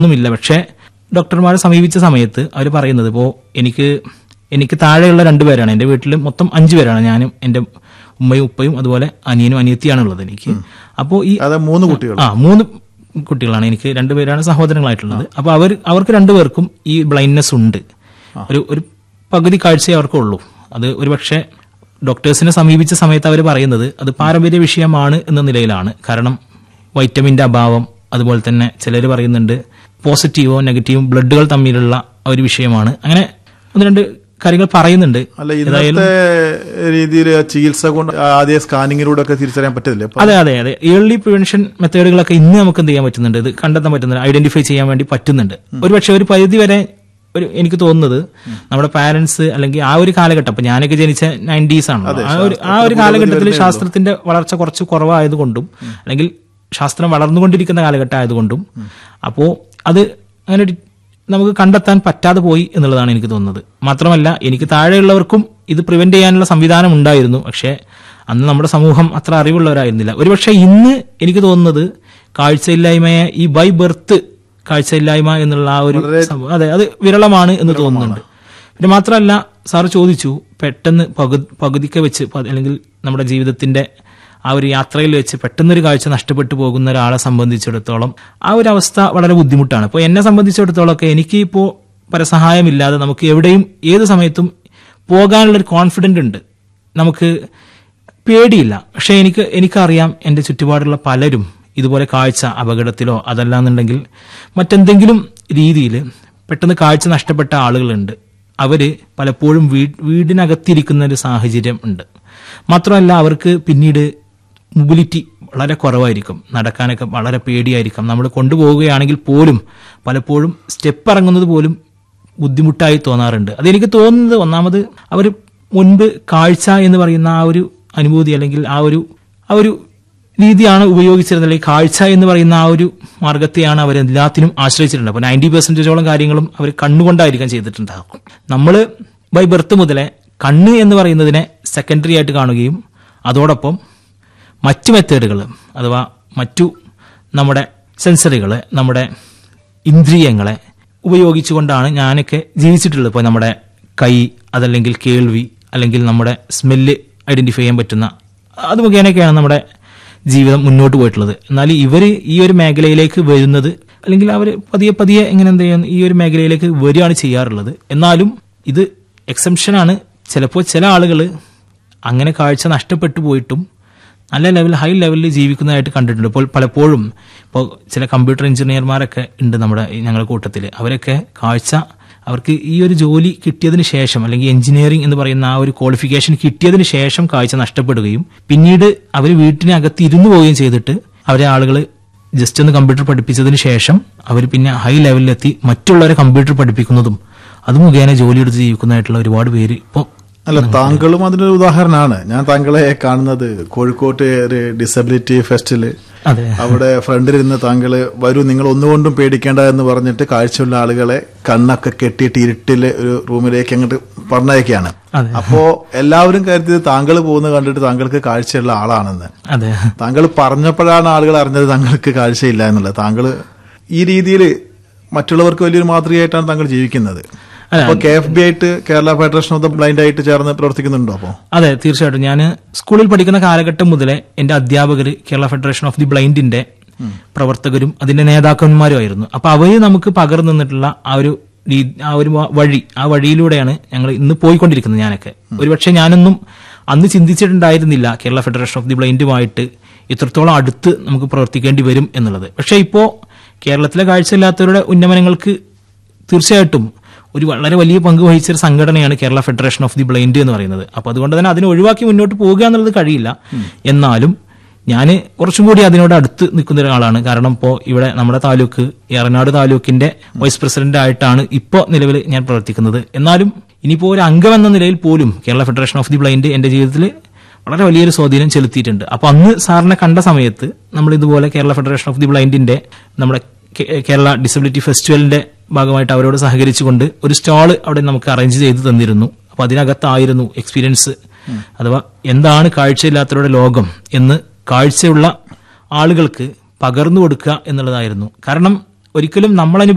ഒന്നുമില്ല പക്ഷേ ഡോക്ടർമാരെ സമീപിച്ച സമയത്ത് അവർ പറയുന്നത് ഇപ്പോൾ എനിക്ക് എനിക്ക് താഴെയുള്ള രണ്ടുപേരാണ് എൻ്റെ വീട്ടിൽ മൊത്തം അഞ്ചു പേരാണ് ഞാനും എൻ്റെ ഉമ്മയും ഉപ്പയും അതുപോലെ അനിയനും അനിയത്തിയാണ് ഉള്ളത് എനിക്ക് അപ്പോൾ ഈ അതെ മൂന്ന് കുട്ടികൾ ആ മൂന്ന് കുട്ടികളാണ് എനിക്ക് രണ്ടുപേരാണ് സഹോദരങ്ങളായിട്ടുള്ളത് അപ്പൊ അവർ അവർക്ക് രണ്ടുപേർക്കും ഈ ബ്ലൈൻഡ്നെസ് ഉണ്ട് ഒരു ഒരു പകുതി കാഴ്ചയെ അവർക്കുള്ളൂ അത് ഒരുപക്ഷെ ഡോക്ടേഴ്സിനെ സമീപിച്ച സമയത്ത് അവർ പറയുന്നത് അത് പാരമ്പര്യ വിഷയമാണ് എന്ന നിലയിലാണ് കാരണം വൈറ്റമിന്റെ അഭാവം അതുപോലെ തന്നെ ചിലർ പറയുന്നുണ്ട് പോസിറ്റീവോ നെഗറ്റീവോ ബ്ലഡുകൾ തമ്മിലുള്ള ഒരു വിഷയമാണ് അങ്ങനെ ഒന്ന് രണ്ട് കാര്യങ്ങൾ പറയുന്നുണ്ട് അല്ല ഇന്നത്തെ രീതിയിൽ ചികിത്സ കൊണ്ട് ആദ്യ സ്കാനിങ്ങിലൂടെ ഒക്കെ തിരിച്ചറിയാൻ പറ്റില്ലേ ഇപ്പൊ അതെ അതെ അതെ ഏർലി പ്രിവെൻഷൻ മെത്തേഡുകളൊക്കെ ഇന്ന് നമുക്ക് എന്ത് ചെയ്യാൻ പറ്റുന്നുണ്ട് ഇത് കണ്ടെത്താൻ പറ്റുന്നുണ്ട് ഐഡന്റിഫൈ ചെയ്യാൻ വേണ്ടി പറ്റുന്നുണ്ട് ഒരുപക്ഷെ ഒരു പരിധി വരെ ഒരു എനിക്ക് തോന്നുന്നത് നമ്മുടെ പാരന്റ്സ് അല്ലെങ്കിൽ ആ ഒരു കാലഘട്ടം അപ്പൊ ഞാനൊക്കെ ജനിച്ച നയൻറ്റീസ് ആണ് ആ ഒരു ആ ഒരു കാലഘട്ടത്തിൽ ശാസ്ത്രത്തിന്റെ വളർച്ച കുറച്ച് കുറവായതുകൊണ്ടും അല്ലെങ്കിൽ ശാസ്ത്രം വളർന്നുകൊണ്ടിരിക്കുന്ന കാലഘട്ടം ആയതുകൊണ്ടും അപ്പോ അത് അങ്ങനെ ഒരു നമുക്ക് കണ്ടെത്താൻ പറ്റാതെ പോയി എന്നുള്ളതാണ് എനിക്ക് തോന്നുന്നത് മാത്രമല്ല എനിക്ക് താഴെയുള്ളവർക്കും ഇത് പ്രിവെന്റ് ചെയ്യാനുള്ള സംവിധാനം ഉണ്ടായിരുന്നു പക്ഷേ അന്ന് നമ്മുടെ സമൂഹം അത്ര അറിവുള്ളവരായിരുന്നില്ല ഒരുപക്ഷെ ഇന്ന് എനിക്ക് തോന്നുന്നത് കാഴ്ചയില്ലായ്മയെ ഈ ബൈ ബർത്ത് കാഴ്ചയില്ലായ്മ എന്നുള്ള ആ ഒരു സംഭവം അതെ അത് വിരളമാണ് എന്ന് തോന്നുന്നുണ്ട് പിന്നെ മാത്രമല്ല സാറ് ചോദിച്ചു പെട്ടെന്ന് പകു പകുതിക്ക് വെച്ച് പ- അല്ലെങ്കിൽ നമ്മുടെ ജീവിതത്തിന്റെ ആ ഒരു യാത്രയിൽ വെച്ച് പെട്ടെന്നൊരു കാഴ്ച നഷ്ടപ്പെട്ടു പോകുന്ന ഒരാളെ സംബന്ധിച്ചിടത്തോളം ആ ഒരു അവസ്ഥ വളരെ ബുദ്ധിമുട്ടാണ് ഇപ്പോൾ എന്നെ സംബന്ധിച്ചിടത്തോളം ഒക്കെ എനിക്ക് ഇപ്പോൾ പരസഹായമില്ലാതെ നമുക്ക് എവിടെയും ഏത് സമയത്തും പോകാനുള്ളൊരു കോൺഫിഡന്റ് ഉണ്ട് നമുക്ക് പേടിയില്ല പക്ഷെ എനിക്ക് എനിക്കറിയാം എൻ്റെ ചുറ്റുപാടുള്ള പലരും ഇതുപോലെ കാഴ്ച അപകടത്തിലോ അതല്ലാന്നുണ്ടെങ്കിൽ മറ്റെന്തെങ്കിലും രീതിയിൽ പെട്ടെന്ന് കാഴ്ച നഷ്ടപ്പെട്ട ആളുകളുണ്ട് അവര് പലപ്പോഴും വീ വീടിനകത്തിരിക്കുന്ന ഒരു സാഹചര്യം ഉണ്ട് മാത്രമല്ല അവർക്ക് പിന്നീട് മൊബിലിറ്റി വളരെ കുറവായിരിക്കും നടക്കാനൊക്കെ വളരെ പേടിയായിരിക്കും നമ്മൾ കൊണ്ടുപോവുകയാണെങ്കിൽ പോലും പലപ്പോഴും സ്റ്റെപ്പ് ഇറങ്ങുന്നത് പോലും ബുദ്ധിമുട്ടായി തോന്നാറുണ്ട് അതെനിക്ക് തോന്നുന്നത് ഒന്നാമത് അവർ മുൻപ് കാഴ്ച എന്ന് പറയുന്ന ആ ഒരു അനുഭൂതി അല്ലെങ്കിൽ ആ ഒരു ആ ഒരു രീതിയാണ് ഉപയോഗിച്ചിരുന്നത് അല്ലെങ്കിൽ കാഴ്ച എന്ന് പറയുന്ന ആ ഒരു മാർഗത്തെയാണ് അവർ എല്ലാത്തിനും ആശ്രയിച്ചിട്ടുണ്ട് അപ്പോൾ നയൻറ്റി പെർസെൻറ്റേജോളം കാര്യങ്ങളും അവർ കണ്ണുകൊണ്ടായിരിക്കാം ചെയ്തിട്ടുണ്ടാകും നമ്മൾ ബൈ ബർത്ത് മുതലേ കണ്ണ് എന്ന് പറയുന്നതിനെ സെക്കൻഡറി ആയിട്ട് കാണുകയും അതോടൊപ്പം മറ്റു മെത്തേഡുകൾ അഥവാ മറ്റു നമ്മുടെ സെൻസറികളെ നമ്മുടെ ഇന്ദ്രിയങ്ങളെ ഉപയോഗിച്ചുകൊണ്ടാണ് ഞാനൊക്കെ ജീവിച്ചിട്ടുള്ളത് ഇപ്പോൾ നമ്മുടെ കൈ അതല്ലെങ്കിൽ കേൾവി അല്ലെങ്കിൽ നമ്മുടെ സ്മെല്ല് ഐഡന്റിഫൈ ചെയ്യാൻ പറ്റുന്ന അത് മുഖേനയൊക്കെയാണ് നമ്മുടെ ജീവിതം മുന്നോട്ട് പോയിട്ടുള്ളത് എന്നാൽ ഇവർ ഈ ഒരു മേഖലയിലേക്ക് വരുന്നത് അല്ലെങ്കിൽ അവർ പതിയെ പതിയെ എങ്ങനെ എന്ത് ചെയ്യുന്നു ഈ ഒരു മേഖലയിലേക്ക് വരികയാണ് ചെയ്യാറുള്ളത് എന്നാലും ഇത് എക്സംഷനാണ് ചിലപ്പോൾ ചില ആളുകൾ അങ്ങനെ കാഴ്ച നഷ്ടപ്പെട്ടു പോയിട്ടും നല്ല ലെവൽ ഹൈ ലെവലിൽ ജീവിക്കുന്നതായിട്ട് കണ്ടിട്ടുണ്ട് ഇപ്പോൾ പലപ്പോഴും ഇപ്പോൾ ചില കമ്പ്യൂട്ടർ എഞ്ചിനീയർമാരൊക്കെ ഉണ്ട് നമ്മുടെ ഈ ഞങ്ങളുടെ കൂട്ടത്തിൽ അവരൊക്കെ കാഴ്ച അവർക്ക് ഈ ഒരു ജോലി കിട്ടിയതിന് ശേഷം അല്ലെങ്കിൽ എഞ്ചിനീയറിംഗ് എന്ന് പറയുന്ന ആ ഒരു ക്വാളിഫിക്കേഷൻ കിട്ടിയതിന് ശേഷം കാഴ്ച നഷ്ടപ്പെടുകയും പിന്നീട് അവർ വീട്ടിനകത്ത് ഇരുന്നു പോവുകയും ചെയ്തിട്ട് അവരെ ആളുകൾ ജസ്റ്റ് ഒന്ന് കമ്പ്യൂട്ടർ പഠിപ്പിച്ചതിന് ശേഷം അവർ പിന്നെ ഹൈ ലെവലിലെത്തി മറ്റുള്ളവരെ കമ്പ്യൂട്ടർ പഠിപ്പിക്കുന്നതും അത് മുഖേന ജോലിയെടുത്ത് ജീവിക്കുന്നതായിട്ടുള്ള ഒരുപാട് പേര് ഇപ്പോൾ അല്ല താങ്കളും അതിനൊരു ഉദാഹരണമാണ് ഞാൻ താങ്കളെ കാണുന്നത് കോഴിക്കോട്ട് ഒരു ഡിസബിലിറ്റി ഫെസ്റ്റില് അതെ അവിടെ ഫ്രണ്ടിലിരുന്ന് താങ്കള് വരൂ നിങ്ങൾ ഒന്നുകൊണ്ടും പേടിക്കേണ്ട എന്ന് പറഞ്ഞിട്ട് കാഴ്ചയുള്ള ആളുകളെ കണ്ണൊക്കെ കെട്ടിയിട്ട് ഇരുട്ടില് ഒരു റൂമിലേക്ക് അങ്ങോട്ട് പറഞ്ഞയക്കുകയാണ് അതെ അപ്പോ എല്ലാവരും കരുതിയത് താങ്കൾ പോകുന്നത് കണ്ടിട്ട് താങ്കൾക്ക് കാഴ്ചയുള്ള ആളാണെന്ന് അതെ താങ്കൾ പറഞ്ഞപ്പോഴാണ് ആളുകൾ അറിഞ്ഞത് താങ്കൾക്ക് കാഴ്ചയില്ല എന്നുള്ളത് താങ്കൾ ഈ രീതിയിൽ മറ്റുള്ളവർക്ക് വലിയൊരു മാതൃകയായിട്ടാണ് താങ്കൾ ജീവിക്കുന്നത് അല്ല, അപ്പൊ കെ എഫ് ബി ആയിട്ട് Kerala federation of the blind ആയിട്ട് ചേർന്ന് പ്രവർത്തിക്കുന്നുണ്ടോ അപ്പോ അതെ തീർച്ചയായിട്ടും ഞാൻ സ്കൂളിൽ പഠിക്കുന്ന കാലഘട്ടം മുതലേ എന്റെ അധ്യാപകർ കേരള ഫെഡറേഷൻ ഓഫ് ദി ബ്ലൈൻഡിന്റെ പ്രവർത്തകരും അതിന്റെ നേതാക്കന്മാരുമായിരുന്നു അപ്പൊ അവര് നമുക്ക് പകർന്നു നിന്നിട്ടുള്ള ആ ഒരു രീ- ആ ഒരു വ- വഴി ആ വഴിയിലൂടെയാണ് ഞങ്ങൾ ഇന്ന് പോയിക്കൊണ്ടിരിക്കുന്നത് ഞാനൊക്കെ ഒരുപക്ഷെ ഞാനൊന്നും അന്ന് ചിന്തിച്ചിട്ടുണ്ടായിരുന്നില്ല കേരള ഫെഡറേഷൻ ഓഫ് ദി ബ്ലൈൻഡുമായിട്ട് ഇത്രത്തോളം അടുത്ത് നമുക്ക് പ്രവർത്തിക്കേണ്ടി വരും എന്നുള്ളത് പക്ഷെ ഇപ്പോ കേരളത്തിലെ കാഴ്ചയില്ലാത്തവരുടെ ഉന്നമനങ്ങൾക്ക് തീർച്ചയായിട്ടും ഒരു വളരെ വലിയ പങ്ക് വഹിച്ച ഒരു സംഘടനയാണ് Kerala federation of the blind എന്ന് പറയുന്നത് അപ്പൊ അതുകൊണ്ട് തന്നെ അതിനെ ഒഴിവാക്കി മുന്നോട്ട് പോകുക എന്നുള്ളത് കഴിയില്ല എന്നാലും ഞാൻ കുറച്ചും കൂടി അതിനോട് അടുത്ത് നിൽക്കുന്ന ഒരാളാണ് കാരണം ഇപ്പോൾ ഇവിടെ നമ്മുടെ താലൂക്ക് എറനാട് താലൂക്കിന്റെ വൈസ് പ്രസിഡന്റ് ആയിട്ടാണ് ഇപ്പോൾ നിലവിൽ ഞാൻ പ്രവർത്തിക്കുന്നത് എന്നാലും ഇനിയിപ്പോൾ ഒരു അംഗം എന്ന നിലയിൽ പോലും Kerala federation of the blind എന്റെ ജീവിതത്തിൽ വളരെ വലിയൊരു സ്വാധീനം ചെലുത്തിയിട്ടുണ്ട് അപ്പൊ അന്ന് സാറിനെ കണ്ട സമയത്ത് നമ്മൾ ഇതുപോലെ കേരള ഫെഡറേഷൻ ഓഫ് ദി ബ്ലൈൻഡിന്റെ നമ്മുടെ കേ- കേരള ഡിസബിലിറ്റി ഫെസ്റ്റിവലിന്റെ ഭാഗമായിട്ട് അവരോട് സഹകരിച്ചുകൊണ്ട് ഒരു സ്റ്റാള് അവിടെ നമുക്ക് അറേഞ്ച് ചെയ്ത് തന്നിരുന്നു അപ്പൊ അതിനകത്തായിരുന്നു എക്സ്പീരിയൻസ് അഥവാ എന്താണ് കാഴ്ചയില്ലാത്തവരുടെ ലോകം എന്ന് കാഴ്ചയുള്ള ആളുകൾക്ക് പകർന്നു കൊടുക്കുക എന്നുള്ളതായിരുന്നു കാരണം ഒരിക്കലും നമ്മൾ